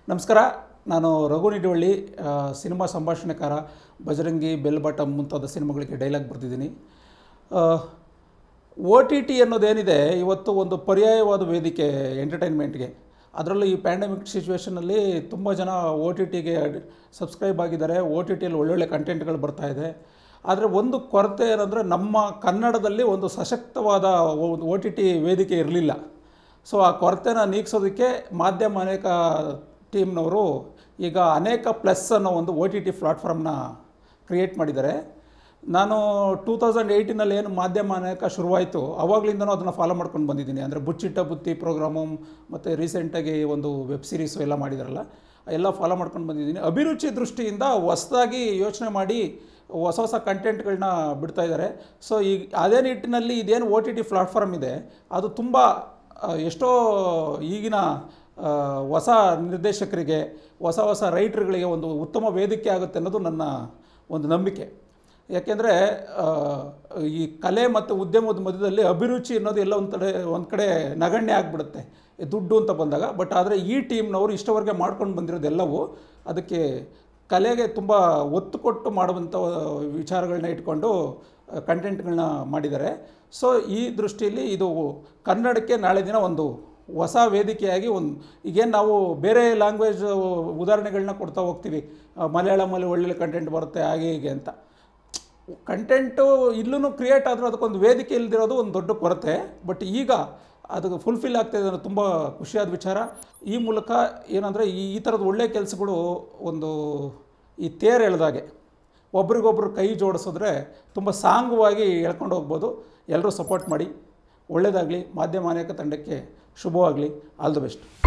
ನಮಸ್ಕಾರ ನಾನು ರಘು ನಿಡುವಳ್ಳಿ ಆ, ಸಿನಿಮಾ ಸಂಭಾಷಣೆಕಾರ ಬಜರಂಗಿ ಬೆಲ್ ಬಟಮ್ ಮುಂತಾದ ಸಿನಿಮಾಗಳಿಗೆ ಡೈಲಾಗ್ ಬರೆದಿದ್ದೀನಿ ಒ ಟಿ ಟಿ ಅನ್ನೋದೇನಿದೆ ಇವತ್ತು ಒಂದು ಪರ್ಯಾಯವಾದ ವೇದಿಕೆ ಎಂಟರ್ಟೈನ್ಮೆಂಟ್ಗೆ ಅದರಲ್ಲೂ ಈ ಪ್ಯಾಂಡಮಿಕ್ ಸಿಚುವೇಷನಲ್ಲಿ ತುಂಬ ಜನ ಒ ಟಿ ಟಿಗೆ ಸಬ್ಸ್ಕ್ರೈಬ್ ಆಗಿದ್ದಾರೆ ಒ ಟಿ ಟಿಯಲ್ಲಿ ಒಳ್ಳೊಳ್ಳೆ ಕಂಟೆಂಟ್ಗಳು ಬರ್ತಾ ಇದೆ ಆದರೆ ಒಂದು ಕೊರತೆ ಏನಂದರೆ ನಮ್ಮ ಕನ್ನಡದಲ್ಲಿ ಒಂದು ಸಶಕ್ತವಾದ ಒಂದು ಒ ಟಿ ಟಿ ವೇದಿಕೆ ಇರಲಿಲ್ಲ ಸೊ ಆ ಕೊರತೆನ ನೀಗಿಸೋದಕ್ಕೆ ಮಾಧ್ಯಮ ಅನೇಕ ಟೀಮ್ನವರು ಈಗ ಅನೇಕ ಪ್ಲಸ್ ಅನ್ನೋ ಒಂದು ಒ ಟಿ ಟಿ ಪ್ಲಾಟ್ಫಾರ್ಮ್ನ ಕ್ರಿಯೇಟ್ ಮಾಡಿದ್ದಾರೆ ನಾನು ಟೂ ತೌಸಂಡ್ ಏಯ್ಟೀನಲ್ಲಿ ಏನು ಮಾಧ್ಯಮ ಅನೇಕ ಶುರುವಾಯಿತು ಅವಾಗಲಿಂದನೂ ಅದನ್ನು ಫಾಲೋ ಮಾಡ್ಕೊಂಡು ಬಂದಿದ್ದೀನಿ ಅಂದರೆ ಬುಚ್ಚಿಟ್ಟ ಬುತ್ತಿ ಪ್ರೋಗ್ರಾಮು ಮತ್ತು ರೀಸೆಂಟಾಗಿ ಒಂದು ವೆಬ್ ಸೀರೀಸು ಎಲ್ಲ ಮಾಡಿದಾರಲ್ಲ ಎಲ್ಲ ಫಾಲೋ ಮಾಡ್ಕೊಂಡು ಬಂದಿದ್ದೀನಿ ಅಭಿರುಚಿ ದೃಷ್ಟಿಯಿಂದ ಹೊಸದಾಗಿ ಯೋಚನೆ ಮಾಡಿ ಹೊಸ ಹೊಸ ಕಂಟೆಂಟ್ಗಳನ್ನ ಬಿಡ್ತಾ ಇದ್ದಾರೆ ಸೊ ಈಗ ಅದೇ ನಿಟ್ಟಿನಲ್ಲಿ ಇದೇನು ಒ ಟಿ ಟಿ ಪ್ಲಾಟ್ಫಾರ್ಮ್ ಇದೆ ಅದು ತುಂಬ ಆ, ಎಷ್ಟೋ ಈಗಿನ ಆ, ಹೊಸ ನಿರ್ದೇಶಕರಿಗೆ ಹೊಸ ಹೊಸ ರೈಟ್ರುಗಳಿಗೆ ಒಂದು ಉತ್ತಮ ವೇದಿಕೆ ಆಗುತ್ತೆ ಅನ್ನೋದು ನನ್ನ ಒಂದು ನಂಬಿಕೆ ಯಾಕೆಂದರೆ ಈ ಕಲೆ ಮತ್ತು ಉದ್ಯಮದ ಮಧ್ಯದಲ್ಲಿ ಅಭಿರುಚಿ ಅನ್ನೋದು ಎಲ್ಲ ಒಂದು ಕಡೆ ಒಂದು ಕಡೆ ನಗಣ್ಯ ಆಗಿಬಿಡುತ್ತೆ ಈ ದುಡ್ಡು ಅಂತ ಬಂದಾಗ ಬಟ್ ಆದರೆ ಈ ಟೀಮ್ನವರು ಇಷ್ಟವರೆಗೆ ಮಾಡ್ಕೊಂಡು ಬಂದಿರೋದೆಲ್ಲವೂ ಅದಕ್ಕೆ ಕಲೆಗೆ ತುಂಬ ಒತ್ತು ಕೊಟ್ಟು ಮಾಡುವಂಥ ವಿಚಾರಗಳನ್ನ ಇಟ್ಕೊಂಡು ಕಂಟೆಂಟ್ಗಳನ್ನ ಮಾಡಿದ್ದಾರೆ ಸೊ ಈ ದೃಷ್ಟಿಯಲ್ಲಿ ಇದು ಕನ್ನಡಕ್ಕೆ ನಾಳೆ ದಿನ ಒಂದು ಹೊಸ ವೇದಿಕೆಯಾಗಿ ಒಂದು ಈಗೇನು ನಾವು ಬೇರೆ ಲ್ಯಾಂಗ್ವೇಜ್ ಉದಾಹರಣೆಗಳನ್ನ ಕೊಡ್ತಾ ಹೋಗ್ತೀವಿ ಆ, ಮಲಯಾಳಮಲ್ಲಿ ಒಳ್ಳೊಳ್ಳೆ ಕಂಟೆಂಟ್ ಬರುತ್ತೆ ಹಾಗೆ ಹೀಗೆ ಅಂತ ಕಂಟೆಂಟು ಇಲ್ಲೂ ಕ್ರಿಯೇಟ್ ಆದರೂ ಅದಕ್ಕೊಂದು ವೇದಿಕೆ ಇಲ್ದಿರೋದು ಒಂದು ದೊಡ್ಡ ಕೊರತೆ ಬಟ್ ಈಗ ಅದು ಫುಲ್ಫಿಲ್ ಆಗ್ತಾ ಇದೆ ಅನ್ನೋದು ತುಂಬ ಖುಷಿಯಾದ ವಿಚಾರ ಈ ಮೂಲಕ ಏನಂದರೆ ಈ ಈ ಥರದ ಒಳ್ಳೆಯ ಕೆಲಸಗಳು ಒಂದು ಈ ತೇರು ಎಳೆದಾಗೆ ಒಬ್ರಿಗೊಬ್ರು ಕೈ ಜೋಡಿಸಿದ್ರೆ ತುಂಬ ಸಾಂಗವಾಗಿ ಎಳ್ಕೊಂಡು ಹೋಗ್ಬೋದು ಎಲ್ಲರೂ ಸಪೋರ್ಟ್ ಮಾಡಿ ಒಳ್ಳೆಯದಾಗಲಿ ಮಾಧ್ಯಮ ಅನೇಕ ತಂಡಕ್ಕೆ ಶುಭವಾಗಲಿ ಆಲ್ ದ ಬೆಸ್ಟ್